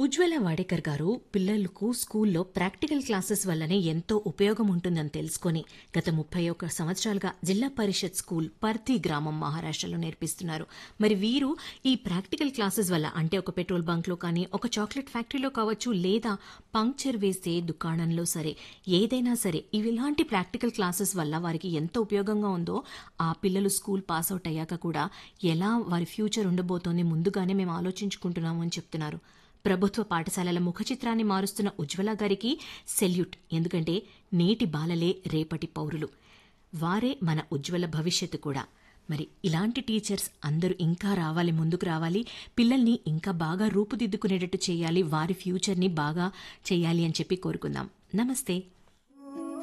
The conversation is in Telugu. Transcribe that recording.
ఉజ్వల వాడేకర్ గారు పిల్లలకు స్కూల్లో ప్రాక్టికల్ క్లాసెస్ వల్లనే ఎంతో ఉపయోగం ఉంటుందని తెలుసుకొని గత ముప్పై ఒక్క సంవత్సరాలుగా జిల్లా పరిషత్ స్కూల్ పర్తి గ్రామం మహారాష్ట్రలో నేర్పిస్తున్నారు మరి వీరు ఈ ప్రాక్టికల్ క్లాసెస్ వల్ల అంటే ఒక పెట్రోల్ బంక్లో కానీ ఒక చాక్లెట్ ఫ్యాక్టరీలో కావచ్చు లేదా పంక్చర్ వేసే దుకాణంలో సరే ఏదైనా సరే ఇవి ఇలాంటి ప్రాక్టికల్ క్లాసెస్ వల్ల వారికి ఎంత ఉపయోగంగా ఉందో ఆ పిల్లలు స్కూల్ పాస్ అవుట్ అయ్యాక కూడా ఎలా వారి ఫ్యూచర్ ఉండబోతోంది ముందుగానే మేము ఆలోచించుకుంటున్నాము అని చెప్తున్నారు ప్రభుత్వ పాఠశాలల ముఖ చిత్రాన్ని మారుస్తున్న ఉజ్వల గారికి సెల్యూట్ ఎందుకంటే నేటి బాలలే రేపటి పౌరులు వారే మన ఉజ్వల భవిష్యత్తు కూడా మరి ఇలాంటి టీచర్స్ అందరూ ఇంకా రావాలి ముందుకు రావాలి పిల్లల్ని ఇంకా బాగా రూపుదిద్దుకునేటట్టు చేయాలి వారి ఫ్యూచర్ని బాగా చేయాలి అని చెప్పి కోరుకుందాం నమస్తే